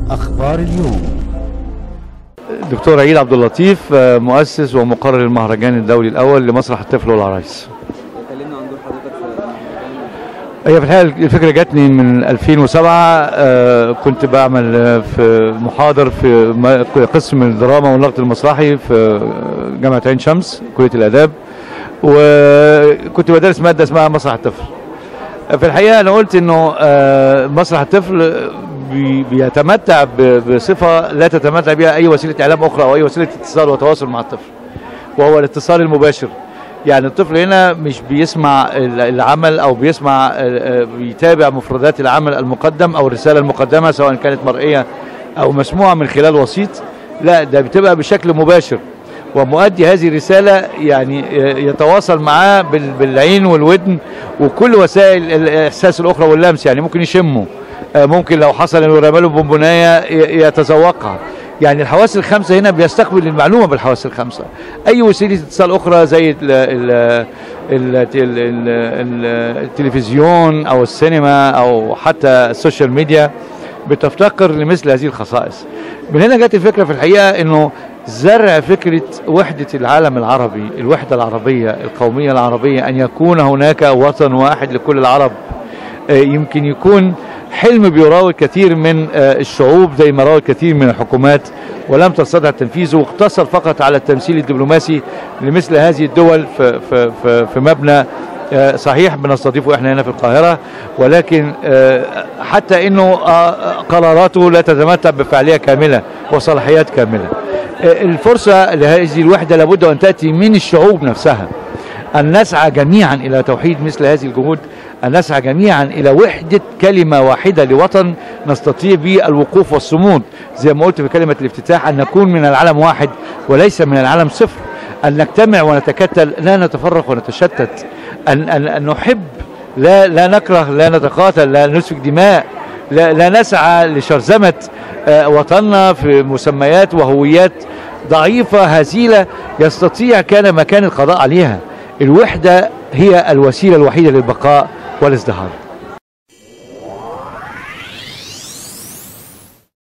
أخبار اليوم دكتور عيد عبد اللطيف آه، مؤسس ومقرر المهرجان الدولي الاول لمسرح الطفل والعرايس كلمنا عن دور حضرتك في المهرجان هي في الحقيقه الفكره جاتني من 2007 آه، كنت بعمل آه، في محاضر في م- قسم الدراما والنقد المسرحي في جامعه عين شمس كليه الاداب وكنت بدرس ماده اسمها مسرح الطفل في الحقيقه انا قلت انه آه، مسرح الطفل بي- بيتمتع ب- بصفه لا تتمتع بها اي وسيله اعلام اخرى او اي وسيله اتصال وتواصل مع الطفل وهو الاتصال المباشر يعني الطفل هنا مش بيسمع ال- العمل او بيسمع آه، آه، بيتابع مفردات العمل المقدم او الرساله المقدمه سواء كانت مرئيه او مسموعه من خلال وسيط لا ده بتبقى بشكل مباشر ومؤدي هذه الرسالة يعني آه، يتواصل معاه بال- بالعين والودن وكل وسائل الإحساس الأخرى واللمس يعني ممكن يشمه آه، ممكن لو حصل انه رمى له بونبونايه ي- يتذوقها يعني الحواس الخمسه هنا بيستقبل المعلومه بالحواس الخمسه اي وسيله اتصال اخرى زي ال ال ال ال ال التلفزيون او السينما او حتى السوشيال ميديا بتفتقر لمثل هذه الخصائص من هنا جت الفكره في الحقيقه انه زرع فكره وحده العالم العربي الوحده العربيه القوميه العربيه ان يكون هناك وطن واحد لكل العرب آه، يمكن يكون حلم بيراود كثير من آه، الشعوب زي ما راود كثير من الحكومات ولم تستطع تنفيذه واقتصر فقط على التمثيل الدبلوماسي لمثل هذه الدول في, في, في, في مبنى آه، صحيح بنستضيفه احنا هنا في القاهرة ولكن آه، حتى انه آه، قراراته لا تتمتع بفعالية كاملة وصلاحيات كاملة آه، الفرصة لهذه الوحدة لابد ان تأتي من الشعوب نفسها أن نسعى جميعا إلى توحيد مثل هذه الجهود أن نسعى جميعا إلى وحدة كلمة واحدة لوطن نستطيع به الوقوف والصمود زي ما قلت في كلمة الافتتاح أن نكون من العالم واحد وليس من العالم صفر أن نجتمع ونتكتل لا نتفرق ونتشتت أن, أن, أن نحب لا, لا نكره لا نتقاتل لا نسفك دماء لا, لا نسعى لشرذمة آه، وطننا في مسميات وهويات ضعيفة هزيلة يستطيع كان مكان القضاء عليها الوحدة هي الوسيلة الوحيدة للبقاء والازدهار